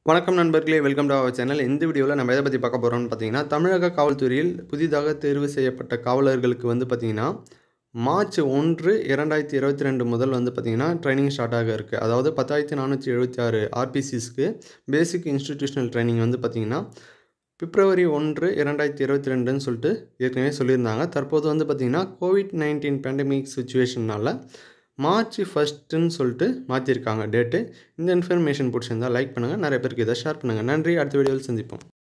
வணக்கம் நண்பர்களே welcome to our channel இந்த வீடியோவில் நம்ம எதை பற்றி பார்க்க போகிறோம்னு பார்த்தீங்கன்னா தமிழக காவல்துறையில் புதிதாக தேர்வு செய்யப்பட்ட காவலர்களுக்கு வந்து பார்த்திங்கன்னா மார்ச் ஒன்று இரண்டாயிரத்தி இருபத்தி ரெண்டு முதல் வந்து பார்த்திங்கன்னா ட்ரைனிங் ஸ்டார்ட் ஆக இருக்குது அதாவது பத்தாயிரத்தி நானூற்றி எழுபத்தி ஆறு ஆர்பிசிஸ்க்கு பேசிக் இன்ஸ்டிடியூஷனல் ட்ரைனிங் வந்து பார்த்திங்கன்னா பிப்ரவரி ஒன்று இரண்டாயிரத்தி இருபத்தி ரெண்டுன்னு சொல்லிட்டு ஏற்கனவே சொல்லியிருந்தாங்க தற்போது வந்து பார்த்திங்கன்னா கோவிட் நைன்டீன் பேண்டமிக் சுச்சுவேஷனால் மார்ச் ஃபஸ்ட்டுன்னு சொல்லிட்டு மாற்றிருக்காங்க டேட்டு இந்த இன்ஃபர்மேஷன் பிடிச்சிருந்தால் லைக் பண்ணுங்கள் நிறைய பேருக்கு இதை ஷேர் பண்ணுங்கள் நன்றி அடுத்த வீடியோவில் சந்திப்போம்